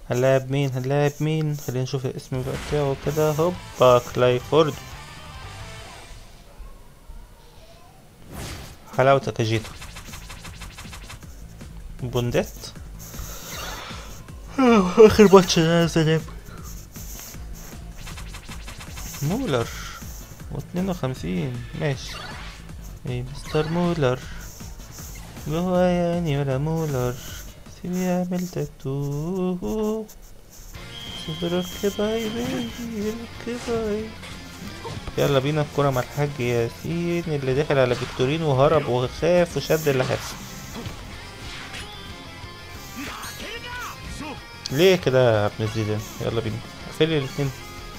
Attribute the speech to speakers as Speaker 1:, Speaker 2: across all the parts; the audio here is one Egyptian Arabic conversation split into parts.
Speaker 1: هنلاعب مين هنلاعب مين خلينا نشوف الاسم بقى بتاعه كده هوبا كلايفورد حلاوتك يا جيتو بونديت اخر ماتش يا سلام مولر واتنين وخمسين ماشي ايه مستر مولر جوا يعني ولا مولر سيبي يعمل تاتو روك باي بيبي روك باي يلا بينا الكرة مع الحاج ياسين اللي دخل على فيكتورين وهرب وخاف وشد اللحاف ليه كده يا ابن الزيدان يلا بينا اقفلي الاتنين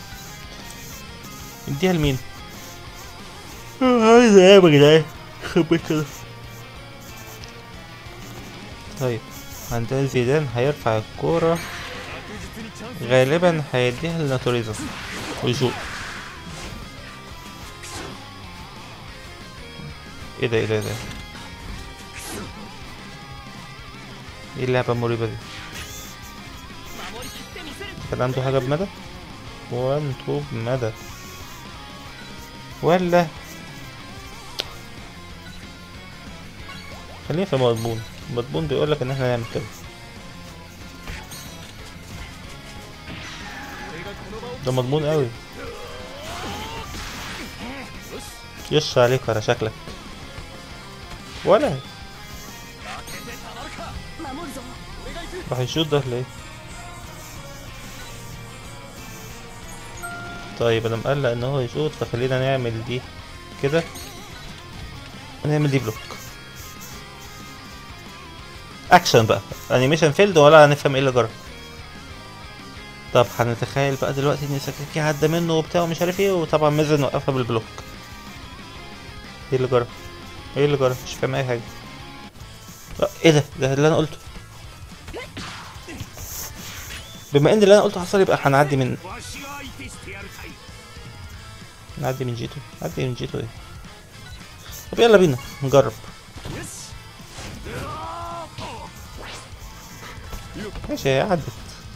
Speaker 1: اديها لمين عايز ايه يا جدعان خبيت كده طيب عندنا زيدان هيرفع الكورة غالبا هيديها لناتوريزا ويشوط ايه ده ايه ده ايه ده ايه اللعبة المريبة دي كان عنده حاجة بمدى وان تو بمدى ولا خلينا في مضمون مضمون بيقولك ان احنا نعمل كده ده مضمون قوي يش عليك على شكلك ولا
Speaker 2: 守るぞ
Speaker 1: راح يشوط ده ليه طيب انا مقلق ان هو يشوط فخلينا نعمل دي كده ونعمل دي بلوك اكشن بقى انيميشن فيلد ولا هنفهم ايه اللي جرى طب هنتخيل بقى دلوقتي ان ساكاكي عدى منه وبتاع ومش عارف ايه وطبعا ميزن وقفها بالبلوك ايه اللي جرى ايه اللي جرى مش فاهم اي حاجه آه، ايه ده ده اللي انا قلته بما ان اللي انا قلته حصل يبقى هنعدي من
Speaker 3: わしが相手してやるかい
Speaker 1: نعدي من جيتو نعدي من جيتو ايه طب يلا بينا نجرب
Speaker 3: よし
Speaker 1: ماشي هي عدت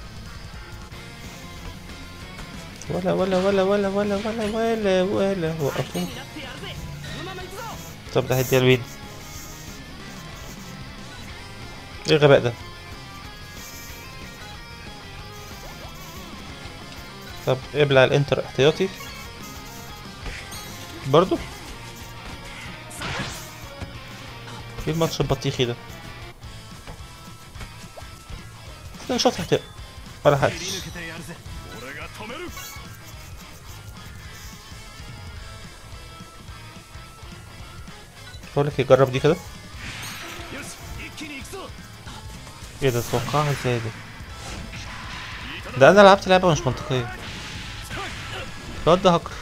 Speaker 1: ولا ولا ولا ولا ولا ولا ولا ولا وقفوا
Speaker 2: になってやるぜそのまま行くぞ
Speaker 1: طب ده هيديها لمين ايه الغباء ده طب ابلع الانتر احتياطي برضو ايه الماتش البطيخي ده اتنين شوط احتياطي ولا حاجة
Speaker 3: 切り抜けてやるぜ俺が止める
Speaker 1: بقولك يجرب دي كده
Speaker 3: よし一気に行くぞ
Speaker 1: ايه ده توقعها ازاي دي ده انا لعبت لعبة مش منطقية الواد ده هاكر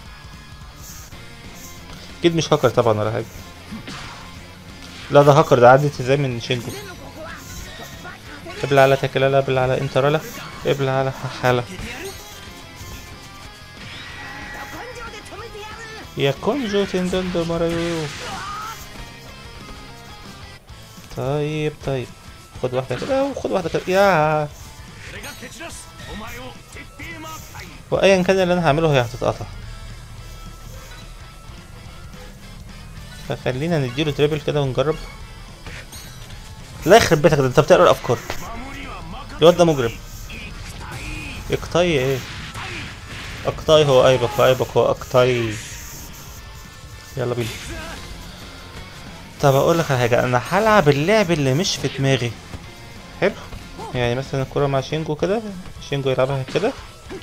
Speaker 1: اكيد مش هاكر طبعا ولا حاجة لا ده هاكر ده عدت ازاي من شينجو
Speaker 2: でもここは突破させる
Speaker 1: ابلع على تكلالا ابلع على انترالا ابلع على حالة
Speaker 2: 根性で止めてやる
Speaker 1: يا كونجو تندندو مارايو طيب طيب خد واحدة كده وخد واحدة كده يا
Speaker 3: 俺が蹴散らすお前を徹底マーク隊
Speaker 1: وايا كان اللي انا هعمله هي هتتقطع فخلينا نديله تريبل كده ونجرب لا يخرب بيتك ده انت بتقرا الافكار
Speaker 3: 守りは任
Speaker 1: الواد ده مجرم اقطاي ايه اقطاي هو ايبك وايبك هو اقطاي يلا بينا طب اقول لك على حاجه انا هلعب اللعب اللي مش في دماغي حلو يعني مثلا الكرة مع شينجو كده شينجو يلعبها كده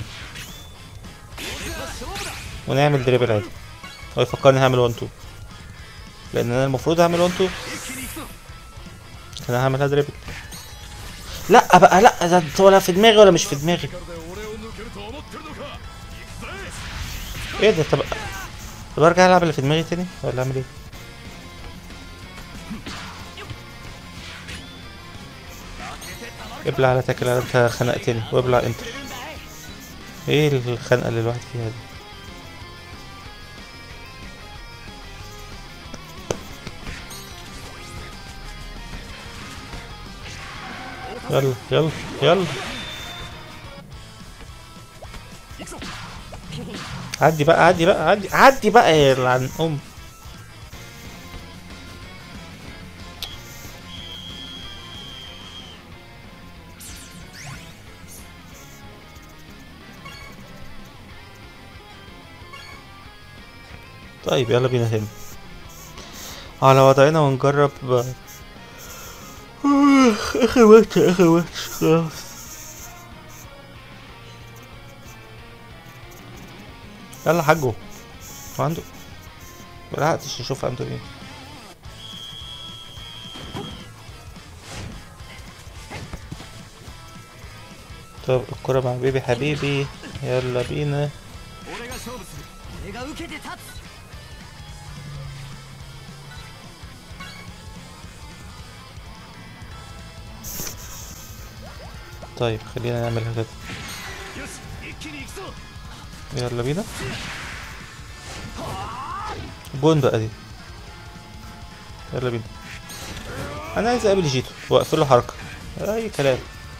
Speaker 1: ونعمل دريبل عادي هو يفكرني هعمل 1 2 لان انا المفروض اعمل 1 2 انا هعملها دريبل لا بقى لا ده انت ولا في دماغي ولا مش في دماغي
Speaker 3: で俺を抜けると思ってるのか行くぜ
Speaker 1: ايه ده طب طب ارجع العب اللي في دماغي تاني ولا اعمل ايه ابلع على تاكل انت خنقتني وابلع انت ايه الخنقه اللي الواحد فيها دي يلا يلا يلا عدي بقى عدي بقى عدي عدي بقى يا لعن ام طيب يلا بينا تاني على وضعنا ونجرب اخر وقت اخر وقت خلاص يلا حاجه هو عنده ملحقتش اشوف عنده ايه طب الكرة مع بيبي حبيبي يلا بينا
Speaker 2: 俺が勝負する俺が受けて立つ
Speaker 1: طيب خلينا نعملها كده
Speaker 3: よし一気に行くぞ
Speaker 1: يلا بينا جون بقى دي يلا بينا انا عايز اقابل جيتو واقفل له حركه اي كلام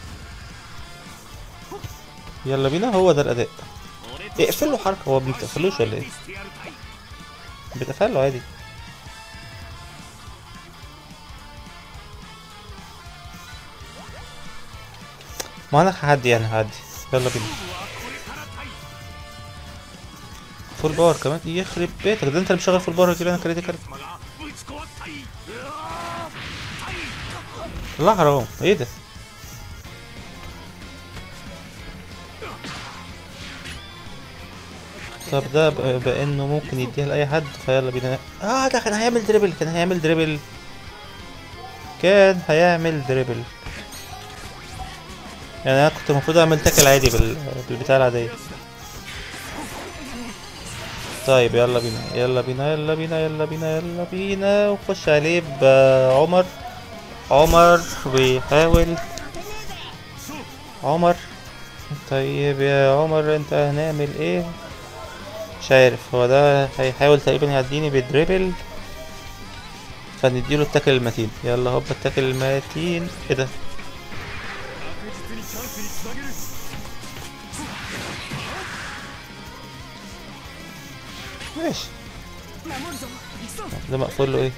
Speaker 1: يلا بينا هو ده الاداء
Speaker 3: 俺と
Speaker 1: اقفل له حركه هو ما بتقفلوش ولا ايه
Speaker 3: してやるたい
Speaker 1: بتقفل له عادي ما انا هعدي يعني هعدي يلا بينا
Speaker 3: はこれからたい
Speaker 1: فول باور كمان يخرب بيتك ده انت اللي مشغل فول باور كده انا كريتيكال
Speaker 3: 様がぶち壊ったいうわーたい
Speaker 1: لا حرام ايه ده طب ده ب- بانه ممكن يديها لاي حد فيلا بينا اه ده كان هيعمل دريبل كان هيعمل دريبل كان هيعمل دريبل يعني انا كنت المفروض اعمل تاكل عادي بال... بالبتاع العادية طيب يلا بينا يلا بينا يلا بينا يلا بينا يلا بينا وخش عليه بعمر عمر بيحاول عمر طيب يا عمر انت هنعمل ايه مش عارف هو ده هيحاول تقريبا يعديني بالدريبل فنديله التاكل المتين يلا هوبا التاكل المتين ايه ده
Speaker 3: 確実にチャンスにつなげる
Speaker 1: ماشي
Speaker 2: 守るぞ行くぞ
Speaker 1: ده مقفول له ايه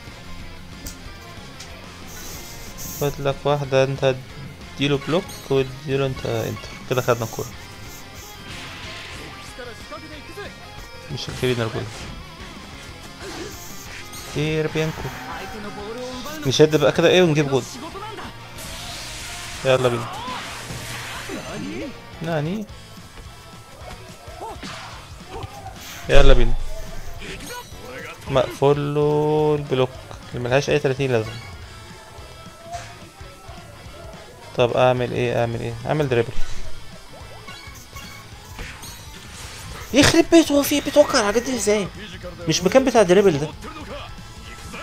Speaker 1: خد لك واحدة انت اديله بلوك واديله انت انتر كده خدنا الكورة
Speaker 3: 力仕掛けていくぜ
Speaker 1: مش الكرينر جول كتير بينكو
Speaker 2: 相手のボールを奪うの
Speaker 1: نشد بقى كده ايه ونجيب جول
Speaker 2: 仕事なんだ
Speaker 1: يلا بينا ناني يلا بينا مقفول له البلوك اللي ملهاش اي 30 لازمه طب اعمل ايه اعمل ايه اعمل دريبل يخرب بيته هو في بيتوقع الحاجات دي ازاي
Speaker 3: フィジカルで
Speaker 1: مش مكان بتاع دريبل ده
Speaker 3: 持ってるのか行くぜ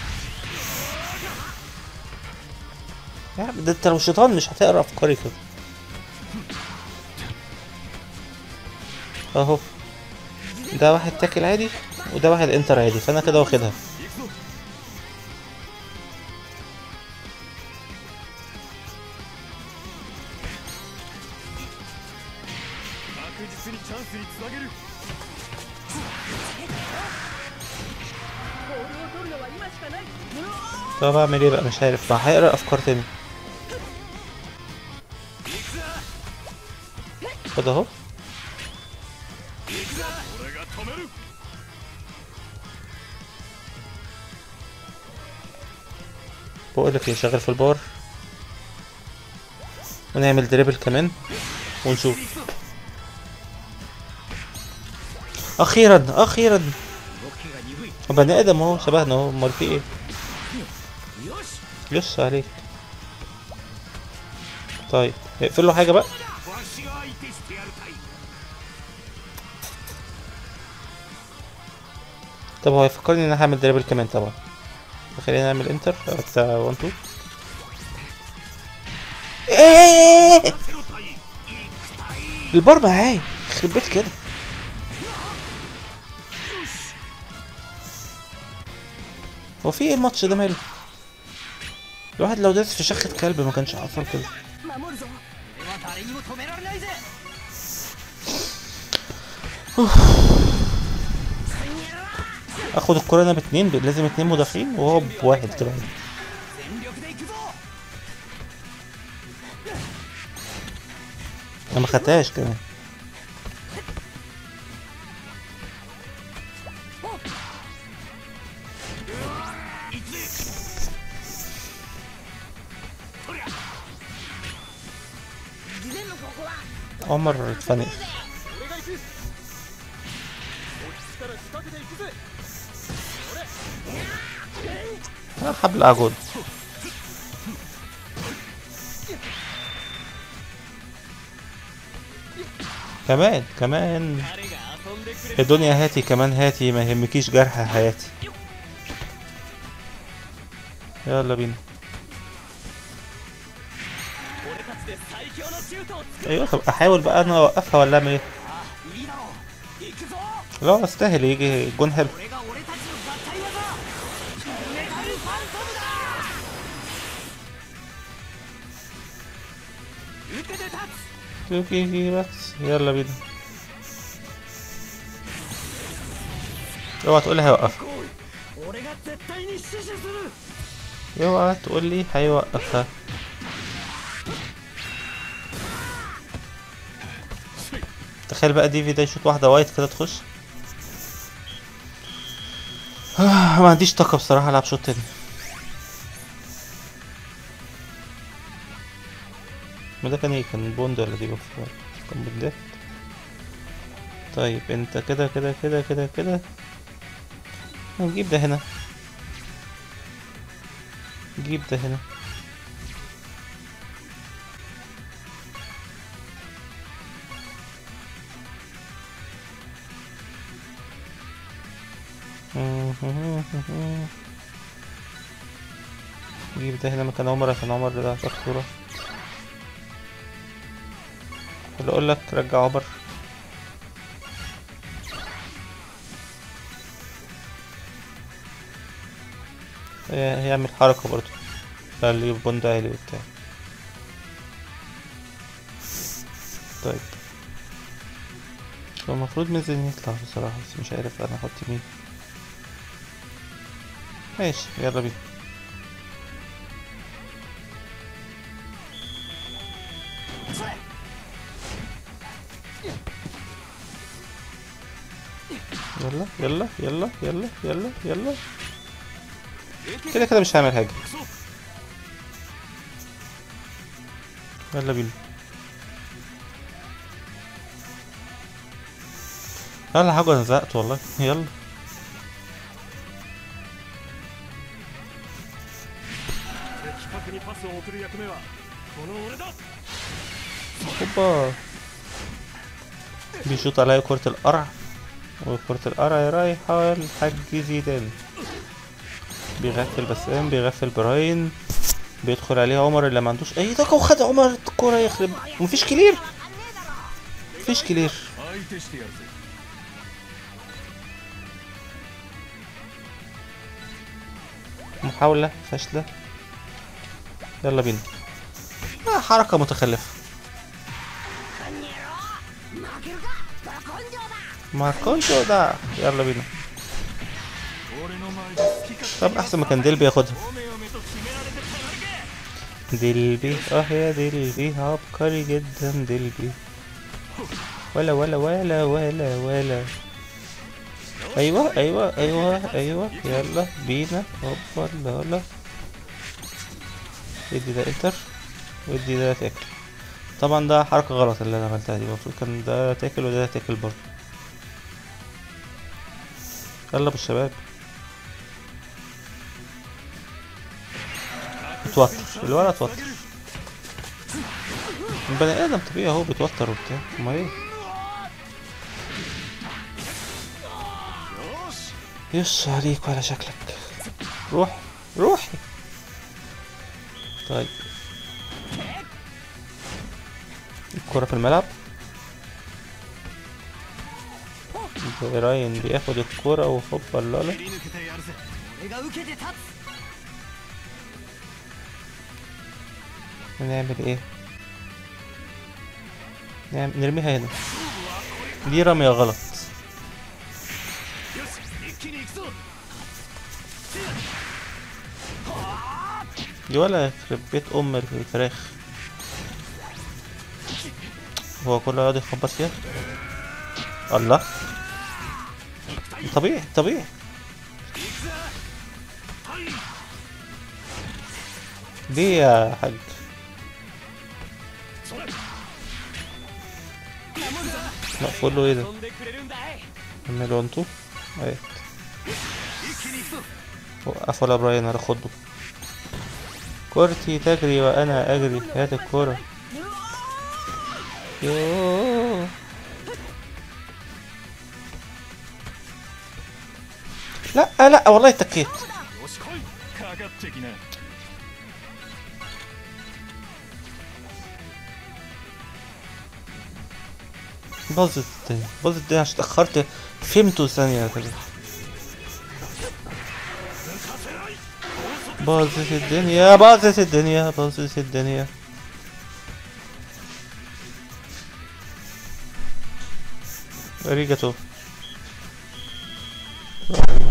Speaker 1: يا عم ده انت لو شيطان مش هتقرا افكاري كده اهو ده واحد تاكل عادي وده واحد انتر عادي فانا كده واخدها
Speaker 3: 行くぞ 確実にチャンスにつなげる
Speaker 2: ボールを取るのは今しかないうわ
Speaker 1: طب اعمل ايه بقى مش عارف ما هيقرا افكار تاني خد اهو
Speaker 3: 俺が止める
Speaker 1: بقول لك ايه شغال في البار ونعمل دريبل كمان ونشوف اخيرا اخيرا
Speaker 2: 動きが鈍い
Speaker 1: بني ادم اهو شبهنا اهو امال في ايه
Speaker 2: よし
Speaker 1: يس عليك طيب اقفل له حاجه بقى
Speaker 3: わしが相手してやるたい
Speaker 1: طب هو هيفكرني ان انا هعمل دريبل كمان طبعا خلينا نعمل انتر بتاع 1 2 ايه
Speaker 3: 手の体
Speaker 1: البار معايا يخرب بيت كده هو في ايه الماتش ده ماله الواحد لو داس في شخة كلب ما كانش حصل كده
Speaker 2: 守るぞ俺は誰にも止められないぜ
Speaker 1: اخد الكرة انا باتنين ب- لازم اتنين مدافعين وهو بواحد كده
Speaker 2: 全力で行くぞ
Speaker 1: انا ما خدتهاش كمان عمر اتفنق
Speaker 3: 俺が行くこっちから仕掛けていくぜ
Speaker 1: آه، حبل عجود كمان كمان
Speaker 2: 誰が遊んでくれ
Speaker 1: الدنيا هاتي كمان هاتي ما يهمكيش جرح حياتي يلا بينا
Speaker 2: 俺たちで最強のシュートを作
Speaker 1: ايوه طب احاول بقى انا اوقفها ولا اعمل ايه
Speaker 2: るいいだろう行くぞ
Speaker 1: لا استاهل يجي جون حلو
Speaker 2: これが俺たちの合体技メタルファントムだ受けて立つ
Speaker 1: اوكي بس يلا بينا اوعى تقول لي هيوقفها
Speaker 2: 来い俺が絶対に死守する
Speaker 1: اوعى تقول لي هيوقفها تخيل بقى ديفي ده يشوط واحدة وايت كده تخش آه، ما عنديش طاقة بصراحة العب شوط تاني ما ده كان ايه كان بوند ولا دي بف- كان بوندات طيب انت كده كده كده كده كده نجيب ده هنا نجيب ده هنا نجيب ده هنا مكان عمر عشان عمر ده عشان صورة اللي اقول لك رجع عمر هي- هيعمل حركة برضو خليه بوند عالي وبتاع طيب هو المفروض ميزن يطلع بصراحة بس مش عارف انا احط مين ماشي يلا بينا يلا يلا يلا يلا يلا يلا كده كده مش هعمل حاجة يلا بينا يلا حاجة انا زهقت والله يلا
Speaker 3: 的確にパスを送る役目はこの俺だ
Speaker 1: هوبا بيشوط عليا كرة القرع وكرة القرع رايحة الحاج زيدان بيغفل بسام بيغفل براين بيدخل عليه عمر اللي ما عندوش اي طاقة وخد عمر الكرة يخرب مفيش كلير مفيش كلير
Speaker 3: 相手してやるぜ
Speaker 1: محاولة فاشلة يلا بينا آه حركة متخلفة
Speaker 2: 負けるかど根性だ
Speaker 1: ما كنتو ده يلا بينا
Speaker 3: 俺の前で好き勝
Speaker 1: طب احسن ما كان ديل بياخدها
Speaker 3: 手おめおめと決められてただけ
Speaker 1: ديلبي اه يا ديلبي عبقري جدا ديلبي ولا ولا ولا ولا ولا ايوه ايوه ايوه ايوه يلا بينا هوبا لا لا ادي ده انتر وادي ده تاكل طبعا ده حركة غلط اللي انا عملتها دي المفروض كان ده تاكل وده تاكل برضه يلا بالشباب اتوتر الولد اتوتر البني ادم طبيعي اهو بيتوتر وبتاع امال ايه
Speaker 3: よし
Speaker 1: يس عليك وعلى شكلك روح روح طيب الكرة في الملعب راين بياخد الكرة وهوبا لالا
Speaker 2: 切り抜けてやるぜ俺が受けて立つ
Speaker 1: نعمل ايه نعم... نرميها هنا دي رمية غلط دي ولا يخرب بيت ام الفراخ هو كله يقعد يخبط فيها الله طبيعي طبيعي ليه يا حاج
Speaker 3: それ
Speaker 1: مقفول له ايه ده
Speaker 2: 飛んでくれるんだい
Speaker 1: نعمله انتو اهي وقفوا على براين انا خده كورتي تجري وانا اجري هات الكورة يوه لا لا والله اتكيت
Speaker 3: よし来いかかってきな
Speaker 1: باظت الدنيا باظت الدنيا عشان اتأخرت فهمته ثانية كده باظت الدنيا باظت الدنيا باظت الدنيا اريجاتو